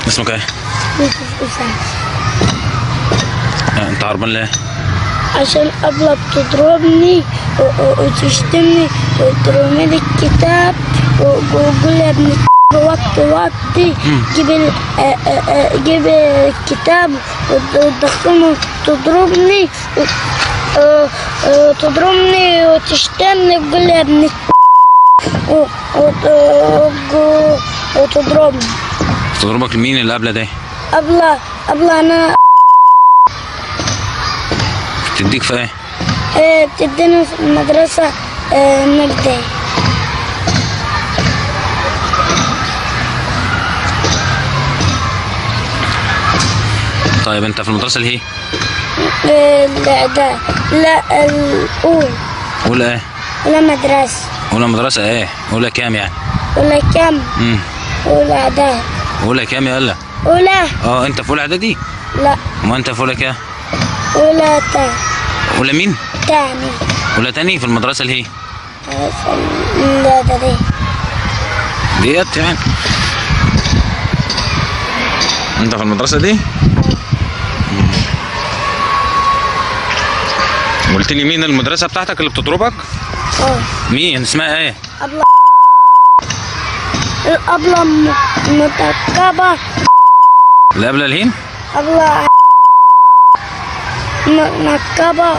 اسمك ايه؟ يوسف أسامة آه، انت هربان ليه؟ عشان أبلة بتضربني و- و- وتشتمني وترمي لي الكتاب وتقول يا ابن وطي وطي جيب ال- آه، آه، آه، جيب الكتاب وت- وتدخله تضربني و- آه، آه، تضربني وتشتمني وتقول لي يا ابن و- وت- وت- وتضربني تضربك مين اللي قبله ده؟ أبلة أبلة أنا تديك في ايه؟ آه، بتدينا في المدرسة آه، نجدة طيب انت في المدرسه اللي هي؟ آه، لا ده لا الأول اولى ايه؟ ولا مدرسة اولى مدرسه ايه؟ اولى كام يعني؟ ولا كم امم ولا إعداد اولى كام يا قلة؟ ولا اه انت في اولى اعدادي؟ لا ما انت في اولى كام؟ ولا تا اولى مين؟ تاني اولى تاني في المدرسه اللي هي؟ آه، لا ده دي ديت يعني انت في المدرسه دي؟ مم. قلت لي مين المدرسه بتاعتك اللي بتضربك؟ اه مين اسمها ايه؟ أبلة الأبلة م- مركبة اللي قبل الهين؟ أبلة م- مركبة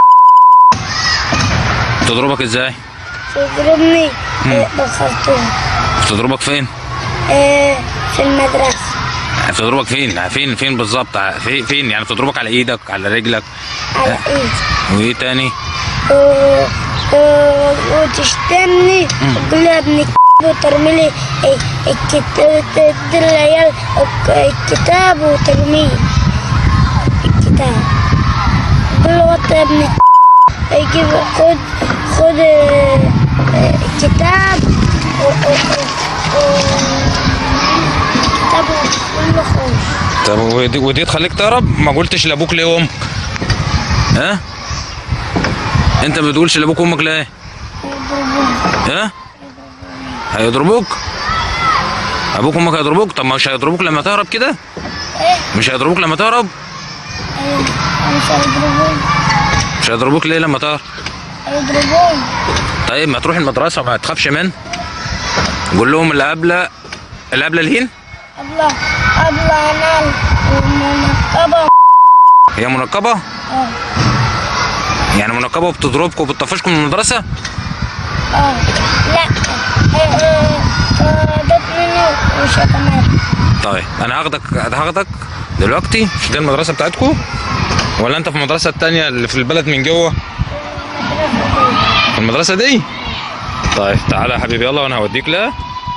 بتضربك ازاي؟ تضربني آه، بالخرطوم بتضربك فين؟ آه، في المدرسة بتضربك فين؟ فين فين بالظبط؟ في- فين يعني بتضربك على ايدك على رجلك على إيدي وايه تاني؟ و- و- وتشتمني تقول لي يا ابن الك- وترمي لي الكتاب تدي العيال الك- الكتاب وترميه الكتاب تقول له وطي يا ابن الك- يجيب خد خد آه، آه، الكتاب و- و- و- الكتاب وتقول له خد طب ودي, ودي تخليك تهرب؟ ما قلتش لابوك ليه وامك؟ ها؟ انت ما بتقولش لابوك وامك ليه؟ ها؟ هيضربوك؟ ابوك وامك هيضربوك؟ طب ما مش هيضربوك لما تهرب كده؟ ايه مش هيضربوك لما تهرب؟ أيوة، مش هيضربوني مش هيضربوك ليه لما تهرب؟ هيضربوني طيب ما تروح المدرسه وما تخافش من قول لهم اللي قبل اللي قبل الهين أبلة أبلة أنا المنقبة هي منقبه اه يعني منقبه وبتضربكم وبتطفشكم من المدرسه اه لا آه، آه، آه، جت مني وشتمت طيب انا هاخدك هاخدك دلوقتي مش دي المدرسه بتاعتكم ولا انت في المدرسه التانية اللي في البلد من جوه في المدرسه دي طيب تعالى يا حبيبي يلا وانا هوديك لها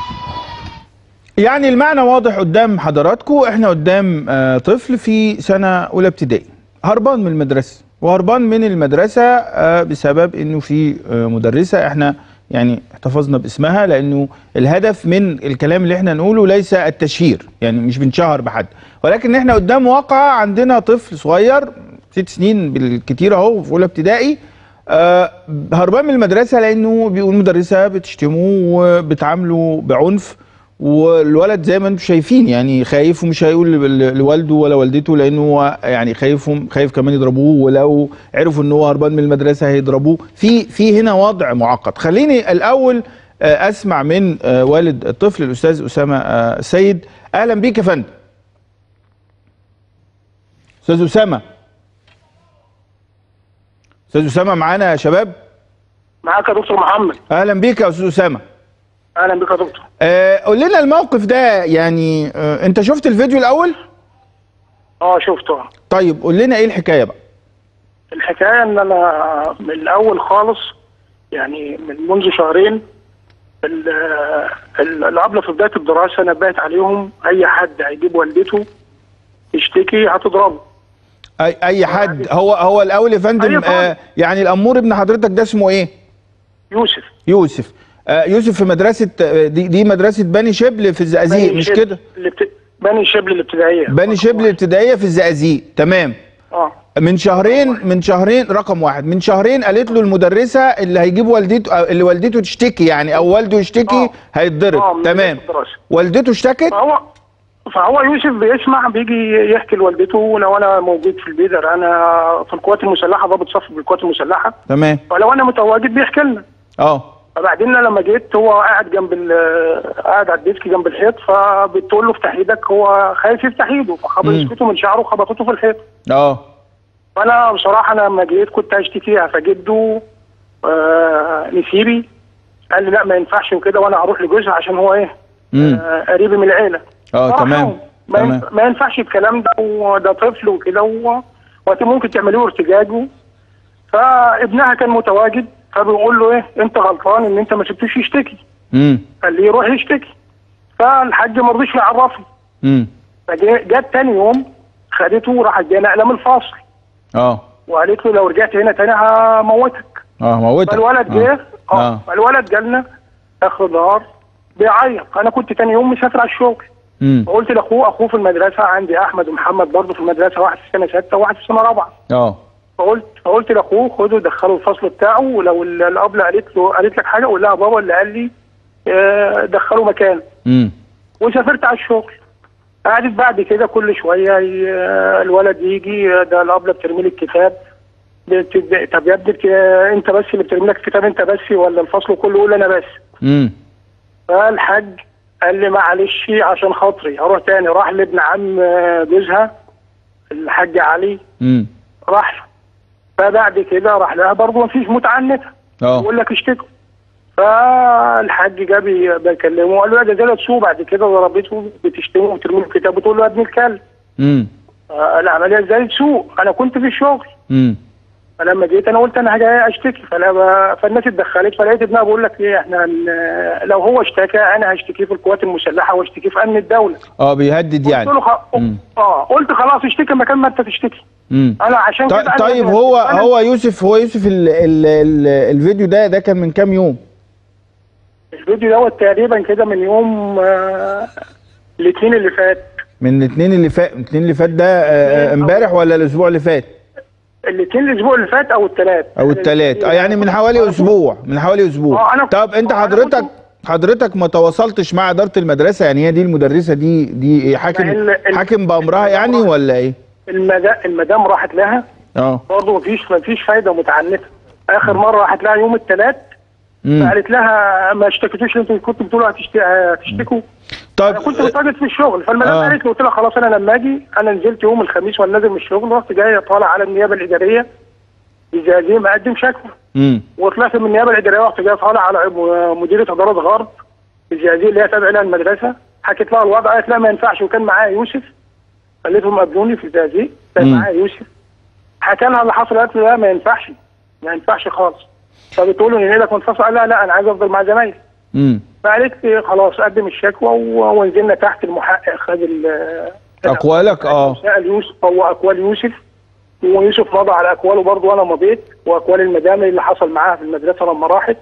يعني المعنى واضح قدام حضراتكم احنا قدام آه، طفل في سنه اولى ابتدائي هربان من المدرسه وهربان من المدرسه آه، بسبب انه في آه، مدرسه احنا يعني احتفظنا باسمها لانه الهدف من الكلام اللي احنا نقوله ليس التشهير يعني مش بنشهر بحد ولكن احنا قدام واقع عندنا طفل صغير ست سنين بالكتير اهو في اولى ابتدائي آه، هربان من المدرسه لانه بيقول مدرسه بتشتمه وبتعامله بعنف والولد زي ما انتم شايفين يعني خايف ومش هيقول ل- لوالده ولا والدته لانه هو يعني خايفهم خايف كمان يضربوه ولو عرفوا ان هو هربان من المدرسه هيضربوه في في هنا وضع معقد خليني الاول آه، اسمع من آه، والد الطفل الاستاذ اسامه آه، سيد اهلا بيك يا فندم استاذ اسامه استاذ اسامه معانا يا شباب معاك يا دكتور محمد اهلا بيك يا استاذ اسامه اهلا بك يا دكتور آه، قول لنا الموقف ده يعني آه، انت شفت الفيديو الاول اه شفته طيب قول لنا ايه الحكايه بقى الحكايه ان انا من الاول خالص يعني من منذ شهرين ال- ال- الابله في بدايه الدراسه نبهت عليهم اي حد هيجيب والدته يشتكي هتضربه اي اي حد هو هو الاول يا فندم أيوة طبعاً. آه يعني الامور ابن حضرتك ده اسمه ايه يوسف يوسف آه يوسف في مدرسه آه، دي دي مدرسه بني شبل في الزقازيق بني مش شبل كده اللي بت... بني شبل الابتدائيه بني شبل الابتدائيه في الزقازيق تمام اه من شهرين من شهرين رقم واحد من شهرين قالت له المدرسه اللي هيجيب والدته آه، اللي والدته تشتكي يعني او والده يشتكي آه. آه، هيتضرب من تمام بداية الدراسة. والدته اشتكت فهو فهو يوسف بيسمع بيجي يحكي لوالدته لو انا موجود في البيت انا في القوات المسلحه ضابط صف بالقوات المسلحه تمام فلو انا متواجد بيحكي لنا اه فبعدين أنا لما جيت هو قاعد جنب ال- قاعد على الديسك جنب الحيط فبتقول له افتح ايدك هو خايف يفتح ايده فخبط مم. يسكته من شعره وخبطته في الحيط اه فانا بصراحه انا لما جيت كنت هشتكيها فجده آه نسيبي قال لي لا ما ينفعش وكده وانا هروح لجوزها عشان هو ايه امم آه قريبي من العيله اه صراحة تمام ما, تمام ين- ما ينفعش الكلام ده وده طفل وكده و- وانت ممكن تعمليه ارتجاج و- فابنها كان متواجد فبيقول له ايه انت غلطان ان انت ما سبتوش يشتكي امم قال لي يروح يشتكي فالحاج ما رضيش يعرفني امم فجت تاني يوم خدته وراحت جايه نقله من الفصل اه وقالت له لو رجعت هنا تاني هموتك اه موتك فالولد آه. جه اه اه فالولد جالنا اخر نهار بيعيط انا كنت تاني يوم مسافر على الشغل امم فقلت لاخوه اخوه في المدرسه عندي احمد ومحمد برضه في المدرسه واحد في سنه سته وواحد في سنه رابعه اه فقلت فقلت لاخوه خده دخله الفصل بتاعه ولو ال- الابله قالت له قالت لك حاجه قول لها بابا اللي قال لي آه، دخله مكان امم وسافرت على الشغل قعدت بعد كده كل شويه ي- الولد يجي ده الابله بترمي لي الكتاب بت- طب يا ابني بت- انت بس اللي بترمي لك الكتاب انت بس ولا الفصل كله يقول انا بس امم فالحاج قال لي معلش عشان خاطري هروح تاني راح لابن عم جوزها الحاج علي امم راح له فبعد كده راح لها برضه مفيش متعنتة اه بقول لك اشتكوا فالحاج جه بي- بيكلمه قال له يا ده ده تسوق بعد كده ضربته بتشتمه وترمي له الكتاب بتقول له يا ابن الكلب امم آه، العمليه ازاي تسوق انا كنت في الشغل امم فلما جيت انا قلت انا هاجي اشتكي فانا ب... فالناس اتدخلت فلقيت ابنها بقول لك ايه احنا هن... لو هو اشتكى انا هشتكيه في القوات المسلحه واشتكيه في امن الدوله اه بيهدد يعني قلت له خ... مم. اه قلت خلاص اشتكي مكان ما انت تشتكي امم انا عشان كده طيب, أنا طيب لازم هو أشتكي. أنا- هو يوسف هو يوسف ال ال ال الفيديو ده ده كان من كام يوم الفيديو دوت تقريبا كده من يوم آه... الاثنين اللي فات من الاثنين اللي فات الاثنين اللي فات ده آه، آه، امبارح ولا الاسبوع اللي فات الاثنين الاسبوع اللي فات او الثلاث او الثلاث اه يعني من حوالي اسبوع من حوالي اسبوع آه، أنا- طب انت آه، أنا حضرتك كنت- حضرتك ما تواصلتش مع اداره المدرسه يعني هي دي المدرسه دي دي إيه، حاكم ال- ال- حاكم بامرها يعني ولا ايه المدا... المدام راحت لها اه برضه مفيش مفيش فايده متعنته اخر مره راحت لها يوم الثلاث امم فقالت لها ما اشتكيتوش انتوا كنتوا بتقولوا هتشت- هتشتكوا طب انا كنت متواجد في الشغل فالمدام آه. قالت لي قلت لها خلاص انا لما اجي انا نزلت يوم الخميس وانا نازل من الشغل رحت جاي طالع على النيابه الاداريه بزقازيق مقدم شكوى امم وطلعت من النيابه الاداريه رحت جاي طالع على م- مديره اداره غرب بزقازيق اللي هي تابعه لها المدرسه حكيت لها الوضع قالت لا ما ينفعش وكان معايا يوسف خليتهم قابلوني في الزقازيق كان مم. معايا يوسف حكى لها اللي حصل قالت له لا ما ينفعش ما ينفعش خالص فبتقول له ان ايدك منفصله قال لها لا انا عايز افضل مع زمايلي امم فقالت لي خلاص قدم الشكوى و- ونزلنا تحت المحقق خد ال- اقوالك اه سأل يوسف هو اقوال يوسف ويوسف مضى على اقواله برضه وانا مضيت واقوال المدام اللي حصل معاها في المدرسه لما راحت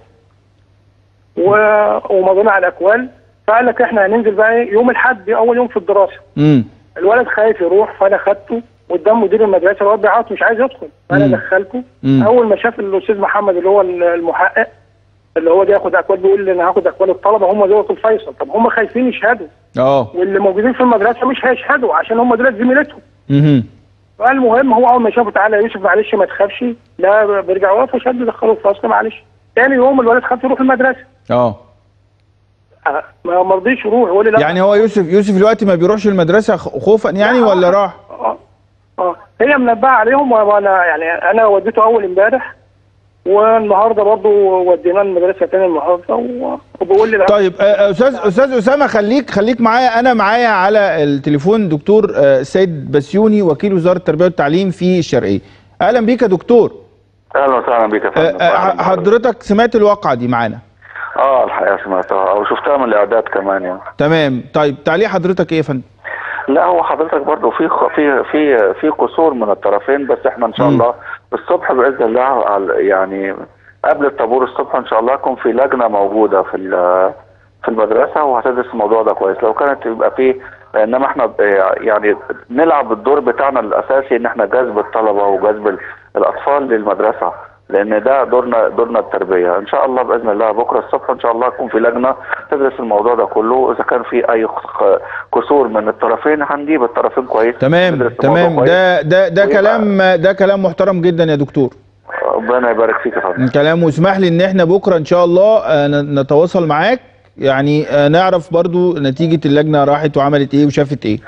و- ومضينا على الاقوال فقال لك احنا هننزل بقى إيه يوم الاحد اول يوم في الدراسه امم الولد خايف يروح فانا خدته قدام مدير المدرسه الواد بيعيط مش عايز يدخل فانا مم. دخلته مم. اول ما شاف الاستاذ محمد اللي هو المحقق اللي هو بياخد اقوال بيقول لي انا هاخد اقوال الطلبه هم دول الفيصل طب هم خايفين يشهدوا اه واللي موجودين في المدرسه مش هيشهدوا عشان هم دول زميلتهم امم فالمهم هو اول ما شافه تعالى يا يوسف معلش ما تخافش لا بيرجع واقف وشد دخله الفصل معلش تاني يوم الولد خاف يروح المدرسه اه آه، ما ما رضيش يروح يقول لي لا يعني هو يوسف يوسف دلوقتي ما بيروحش المدرسه خ- خوفا يعني لا، ولا آه. راح اه اه هي منبهه عليهم وانا يعني انا وديته اول امبارح والنهارده برضه وديناه المدرسه تاني النهارده و- وبيقول لي لا طيب آه، استاذ استاذ اسامه خليك خليك معايا انا معايا على التليفون دكتور آه، سيد بسيوني وكيل وزاره التربيه والتعليم في الشرقيه اهلا بيك يا دكتور اهلا وسهلا بك يا آه، فندم آه، حضرتك سمعت الواقعه دي معانا اه الحقيقه سمعتها او شفتها من الاعداد كمان يعني تمام طيب تعليق حضرتك ايه يا فندم لا هو حضرتك برضه في خ- في في في قصور من الطرفين بس احنا ان شاء مم. الله الصبح باذن الله على- يعني قبل الطابور الصبح ان شاء الله يكون في لجنه موجوده في ال- في المدرسه وهتدرس الموضوع ده كويس لو كانت يبقى في انما احنا ب- يعني نلعب الدور بتاعنا الاساسي ان احنا جذب الطلبه وجذب ال- الاطفال للمدرسه لان ده دورنا دورنا التربيه ان شاء الله باذن الله بكره الصبح ان شاء الله يكون في لجنه تدرس الموضوع ده كله اذا كان في اي خ- كسور من الطرفين هنجيب الطرفين كويس تمام ندرس الموضوع تمام كويس. ده ده ده ويبقى- كلام ده كلام محترم جدا يا دكتور ربنا يبارك فيك يا فندم كلام واسمح لي ان احنا بكره ان شاء الله آه، ن- نتواصل معاك يعني آه، نعرف برضو نتيجة اللجنة راحت وعملت ايه وشافت ايه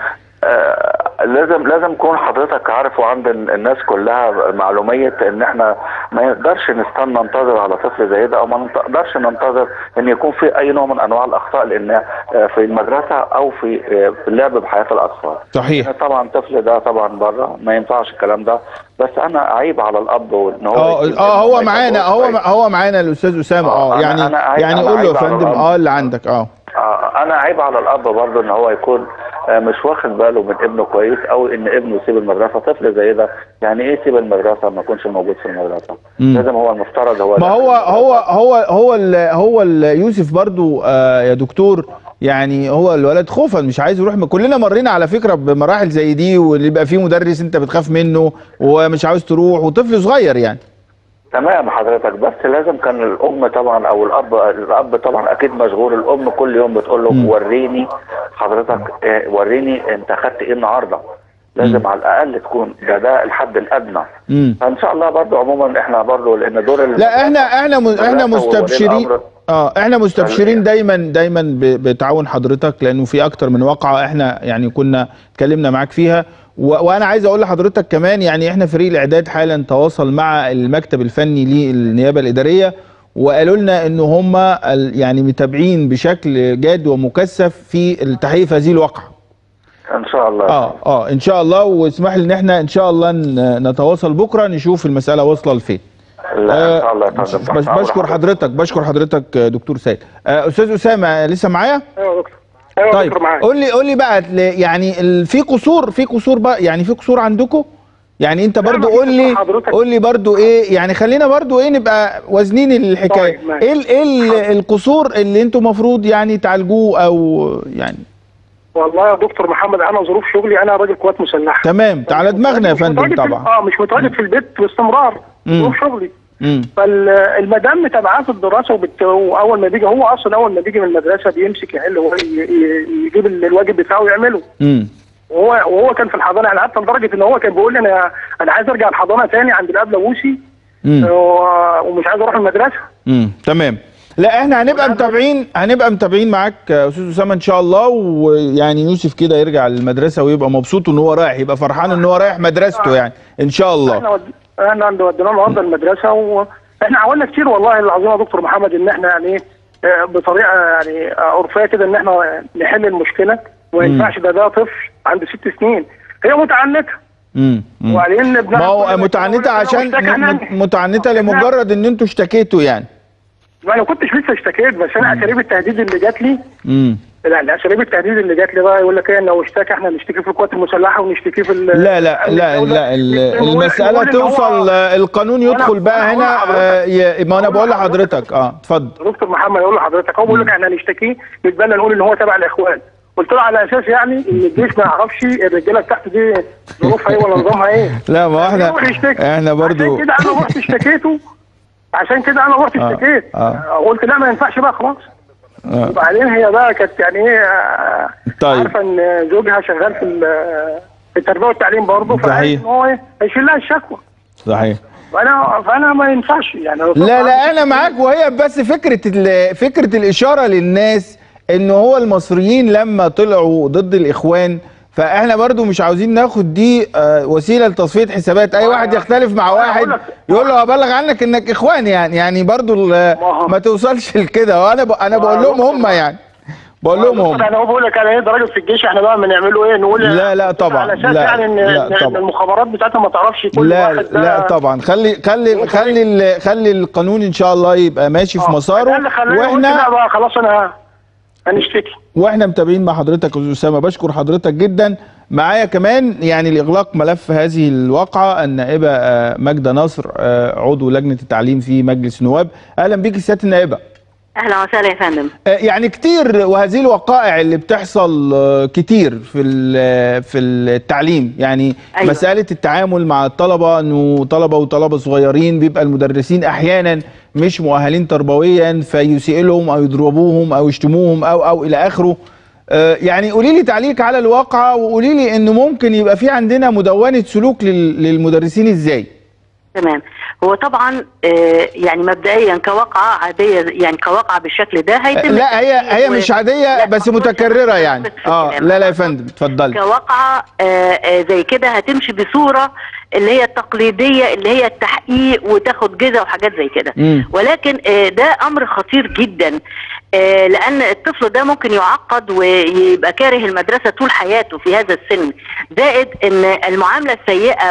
آه، لازم لازم يكون حضرتك عارف وعند ال- الناس كلها معلوميه ان احنا ما نقدرش نستنى ننتظر على طفل زي ده او ما نقدرش ننتظر ان يكون في اي نوع من انواع الاخطاء لان آه، في المدرسه او في آه، في اللعب بحياه الاطفال. صحيح يعني طبعا الطفل ده طبعا بره ما ينفعش الكلام ده بس انا عيب على الاب ان هو اه يسيب اه هو ابنه ما معانا يتابعوش هو كويس. هو معانا الاستاذ اسامه اه آه، أنا- يعني أنا عايز- يعني أنا قول له يا عايز على فندم الأرض. اه اللي عندك اه آه، انا عيب على الاب برضه ان هو يكون آه، مش واخد باله من ابنه كويس او ان ابنه يسيب المدرسه طفل زي ده يعني ايه يسيب المدرسه ما يكونش موجود في المدرسه مم. لازم هو المفترض هو ما داخل هو المدرسة. هو هو هو ال هو ال يوسف برضو آه يا دكتور يعني هو الولد خوفا مش عايز يروح كلنا مرينا على فكره بمراحل زي دي واللي يبقى فيه مدرس انت بتخاف منه ومش عاوز تروح وطفل صغير يعني تمام حضرتك بس لازم كان الام طبعا او الاب الاب طبعا اكيد مشغول الام كل يوم بتقول له مم. وريني حضرتك آه، وريني انت خدت ايه النهارده لازم على الاقل تكون ده ده الحد الادنى امم فان شاء الله برضو عموما احنا برضو لان دور ال- لا احنا احنا م- احنا المدرسة وولي مستبشرين الأمر. اه احنا مستبشرين دايما دايما ب- بتعاون حضرتك لانه في اكتر من واقعه احنا يعني كنا اتكلمنا معاك فيها و- وانا عايز اقول لحضرتك كمان يعني احنا فريق الاعداد حالا تواصل مع المكتب الفني للنيابه الاداريه وقالوا لنا ان هم ال- يعني متابعين بشكل جاد ومكثف في التحقيق في هذه الواقعه ان شاء الله اه اه ان شاء الله واسمح لي ان احنا ان شاء الله ن- نتواصل بكره نشوف المساله واصله لفين لا ان شاء آه، الله يا فندم بش- تحت أمر بشكر حضرتك بشكر حضرتك آه، دكتور سيد آه، استاذ اسامه لسه معايا ايوه يا دكتور ايوه يا طيب دكتور معاك قول لي قول لي بقى ل- يعني ال- في قصور في قصور بقى يعني في قصور عندكم يعني انت برضو ما في قول لي قصور حضرتك. قول لي برضو ايه يعني خلينا برضو ايه نبقى وازنين الحكايه طيب، ماشي. ايه ال- ايه ال- القصور اللي انتم المفروض يعني تعالجوه او يعني والله يا دكتور محمد انا ظروف شغلي انا راجل قوات مسلحه تمام على دماغنا يا مش فندم متواجد في- طبعا اه مش متواجد في البيت باستمرار مم. ظروف شغلي امم فالمدام متابعاه في الدراسه وبت... واول ما بيجي هو اصلا اول ما بيجي من المدرسه بيمسك يحل هو ي... ي... يجيب الواجب بتاعه ويعمله امم وهو وهو كان في الحضانه يعني حتى لدرجه ان هو كان بيقول لي انا انا عايز ارجع الحضانه تاني عند الاب لوسي امم و- ومش عايز اروح المدرسه امم تمام لا احنا هنبقى متابعين هنبقى متابعين معاك يا استاذ اسامه ان شاء الله ويعني يوسف كده يرجع للمدرسه ويبقى مبسوط ان هو رايح يبقى فرحان ان هو رايح مدرسته يعني ان شاء الله احنا ود... احنا عند وديناه النهارده المدرسه واحنا حاولنا كتير والله العظيم يا دكتور محمد ان احنا يعني ايه آه، بطريقه يعني آه، عرفيه كده ان احنا نحل المشكله وما ينفعش ده ده طفل عنده ست سنين هي متعنته امم أمم. وبعدين ابنها ما هو كل ما متعنته يقول عشان لو اشتكى م- إحنا- م- متعنته لمجرد ان انتوا اشتكيتوا يعني ما انا كنتش لسه اشتكيت بس انا اساليب التهديد اللي جات لي امم لا اساليب التهديد اللي جات لي بقى يقول لك ايه لو اشتكى احنا نشتكي في القوات المسلحه ونشتكي في ال- لا لا لا الدولة. لا ال- نقول- المساله نقول إن هو- توصل آه، القانون يدخل وأنا- بقى وأنا هنا أقول آه، ي- ما انا أقول بقول لحضرتك. لحضرتك اه اتفضل دكتور محمد يقول لحضرتك هو بيقول لك احنا هنشتكيه نتبنى نقول ان هو تبع الاخوان قلت له على اساس يعني ان الجيش ما يعرفش الرجاله بتاعته دي ظروفها ايه ولا نظامها ايه لا ما هو احنا يروح يشتكي. احنا برضو عشان كده انا رحت اشتكيته عشان كده انا رحت آه، اشتكيت آه. قلت لا ما ينفعش بقى خلاص آه. وبعدين هي بقى كانت يعني ايه آه، طيب. عارفه ان زوجها شغال في ال- في التربيه والتعليم برضه صحيح. فعايز ان هو ايه هيشيل لها الشكوى صحيح فانا فانا ما ينفعش يعني لا لا انا معاك وهي بس فكره ال- فكره الاشاره للناس ان هو المصريين لما طلعوا ضد الاخوان فاحنا برضو مش عاوزين ناخد دي آه، وسيله لتصفيه حسابات اي واحد يختلف مع أنا واحد بقول لك- يقول له ابلغ عنك انك اخوان يعني يعني برضو ال- هو- ما توصلش لكده وانا ب- انا بقول لهم هم يعني بقول لهم هم يعني هو بيقول لك انا ايه ده راجل في الجيش احنا بقى بنعمله ايه نقول لا، لا طبعا، على اساس لا، يعني ان لا إن طبعا. المخابرات بتاعتها ما تعرفش كل لا واحد ده لا طبعا خلي خلي خلي ال- خلي القانون ان شاء الله يبقى ماشي في آه، ده مساره اللي خلاني قلت واحنا لا بقى خلاص انا هنشتكي واحنا متابعين مع حضرتك يا استاذ اسامه بشكر حضرتك جدا معايا كمان يعني لاغلاق ملف هذه الواقعه النائبه آه، ماجده نصر آه، عضو لجنه التعليم في مجلس النواب اهلا بيك سياده النائبه اهلا وسهلا يا فندم آه، يعني كتير وهذه الوقائع اللي بتحصل آه، كتير في ال- في التعليم يعني أيوة. مسألة التعامل مع الطلبة انه طلبة وطلبة صغيرين بيبقى المدرسين احيانا مش مؤهلين تربويا فيسيء لهم او يضربوهم او يشتموهم او او الى اخره آه، يعني قولي لي تعليق على الواقعة وقولي لي انه ممكن يبقى في عندنا مدونة سلوك لل- للمدرسين ازاي تمام هو طبعا آه، يعني مبدئيا كواقعه عاديه يعني كواقعه بالشكل ده هيتم لا هي هي و- مش عادية لا، بس ما أقصدش- متكررة يعني بس في اه الكلام. لا لا يا فندم اتفضلي كواقعة آه، آه، زي كده هتمشي بصورة اللي هي التقليدية اللي هي التحقيق وتاخد جزء وحاجات زي كده مم. ولكن آه، ده أمر خطير جدا آه، لأن الطفل ده ممكن يعقد ويبقى كاره المدرسة طول حياته في هذا السن زائد ان المعاملة السيئة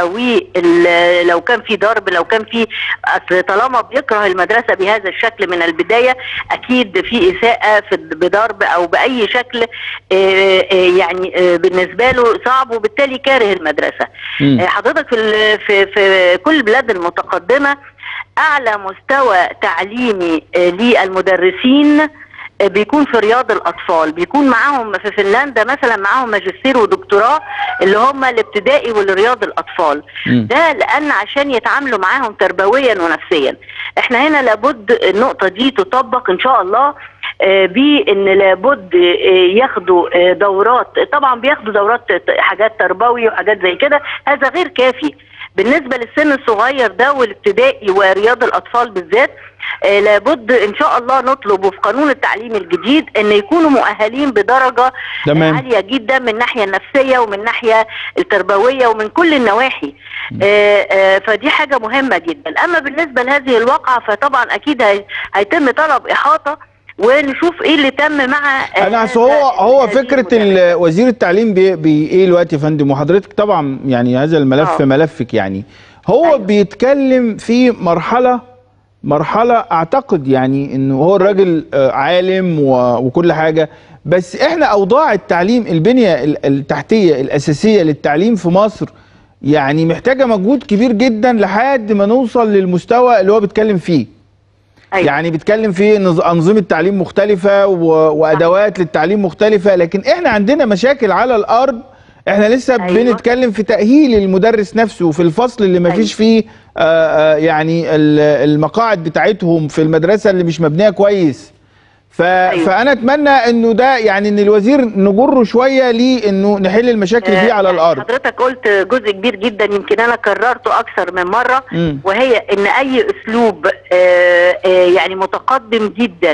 ولو كان في ضرب لو كان في أصل طالما بيكره المدرسة بهذا الشكل من البداية أكيد في إساءة في بضرب أو بأي شكل آه، آه، يعني آه، بالنسبة له صعب وبالتالي كاره المدرسة مم. آه، حضرتك في ال- في في كل البلاد المتقدمة أعلى مستوى تعليمي آه، للمدرسين آه، بيكون في رياض الأطفال بيكون معاهم في فنلندا مثلا معاهم ماجستير ودكتوراه اللي هم الابتدائي والرياض الأطفال مم. ده لأن عشان يتعاملوا معاهم تربويا ونفسيا احنا هنا لابد النقطة دي تطبق إن شاء الله آه، بان لابد آه، ياخدوا آه، دورات طبعا بياخدوا دورات ت- حاجات تربوي وحاجات زي كده هذا غير كافي بالنسبه للسن الصغير ده والابتدائي ورياض الاطفال بالذات آه، لابد ان شاء الله نطلب وفي قانون التعليم الجديد ان يكونوا مؤهلين بدرجه تمام. عاليه جدا من الناحيه النفسيه ومن الناحيه التربويه ومن كل النواحي آه، آه، فدي حاجه مهمه جدا اما بالنسبه لهذه الواقعه فطبعا اكيد هي- هيتم طلب احاطه ونشوف ايه اللي تم مع آه، انا اصل هذا- هو هو هذه فكره المدرسة. ال- وزير التعليم بي, بي ايه الوقت يا فندم وحضرتك طبعا يعني هذا الملف آه. ملفك يعني هو أيوة. بيتكلم في مرحله مرحله اعتقد يعني انه هو الراجل آه، عالم و- وكل حاجه بس احنا اوضاع التعليم البنيه ال- التحتيه الاساسيه للتعليم في مصر يعني محتاجه مجهود كبير جدا لحد ما نوصل للمستوى اللي هو بيتكلم فيه أيوة. يعني بيتكلم في نظ- أنظمة تعليم مختلفة و... وأدوات للتعليم مختلفة لكن إحنا عندنا مشاكل على الأرض إحنا لسه أيوة. بنتكلم في تأهيل المدرس نفسه في الفصل اللي ما فيش فيه آه آه يعني ال- المقاعد بتاعتهم في المدرسة اللي مش مبنية كويس ف... فأنا أتمنى إنه ده يعني إن الوزير نجره شوية ليه إنه نحل المشاكل دي آه، على يعني الأرض حضرتك قلت جزء كبير جدا يمكن انا كررته اكثر من مره مم. وهي ان اي اسلوب آه، آه، يعني متقدم جدا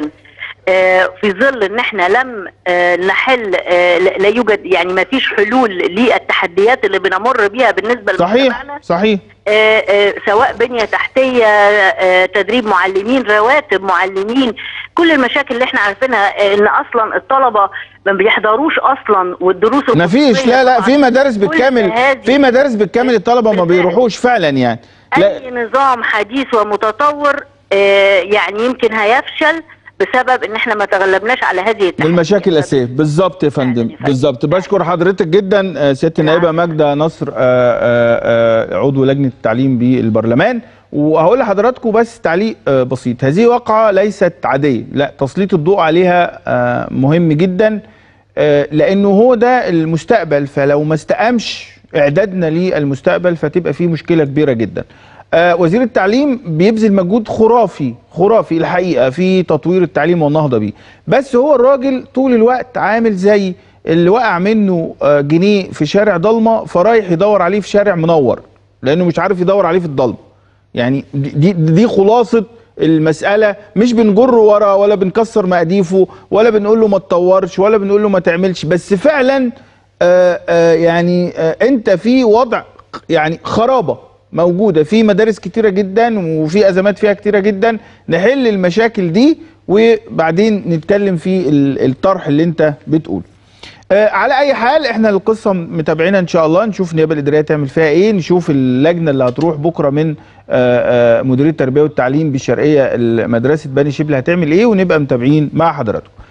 آه، في ظل ان احنا لم آه، نحل آه، لا لا يوجد يعني ما فيش حلول للتحديات اللي بنمر بيها بالنسبه صحيح لمجتمعنا صحيح آه، آه، سواء بنية تحتية آه، تدريب معلمين رواتب معلمين كل المشاكل اللي احنا عارفينها آه، ان اصلا الطلبة ما بيحضروش اصلا والدروس ما فيش الخصوصية لا لا طبعاً. في مدارس كل بالكامل هذه في مدارس بالكامل الطلبة ما بالفعل. بيروحوش فعلا يعني لا اي نظام حديث ومتطور آه، يعني يمكن هيفشل بسبب ان احنا ما تغلبناش على هذه التحديات المشاكل الاساسيه بالظبط يا فندم يعني فندم. بالظبط بشكر حضرتك جدا آه، سياده النائبه ماجده نصر آه، آه، آه، عضو لجنه التعليم بالبرلمان وهقول لحضراتكم بس تعليق آه، بسيط هذه واقعه ليست عاديه لا تسليط الضوء عليها آه، مهم جدا آه، لانه هو ده المستقبل فلو ما استقامش اعدادنا للمستقبل فتبقى فيه مشكله كبيره جدا آه، وزير التعليم بيبذل مجهود خرافي خرافي الحقيقه في تطوير التعليم والنهضه بيه بس هو الراجل طول الوقت عامل زي اللي وقع منه آه، جنيه في شارع ضلمه فرايح يدور عليه في شارع منور لانه مش عارف يدور عليه في الضلمه يعني دي دي, دي خلاصه المساله مش بنجر ورا ولا بنكسر مقاديفه ولا بنقول له ما تطورش ولا بنقول له ما تعملش بس فعلا آه آه يعني آه انت في وضع يعني خرابه موجوده في مدارس كتيره جدا وفي ازمات فيها كتيره جدا نحل المشاكل دي وبعدين نتكلم في ال- الطرح اللي انت بتقوله آه، على اي حال احنا القصه متابعينها ان شاء الله نشوف النيابه الاداريه تعمل فيها ايه نشوف اللجنه اللي هتروح بكره من آه، آه، مديريه التربيه والتعليم بالشرقيه مدرسه بني شبل هتعمل ايه ونبقى متابعين مع حضراتكم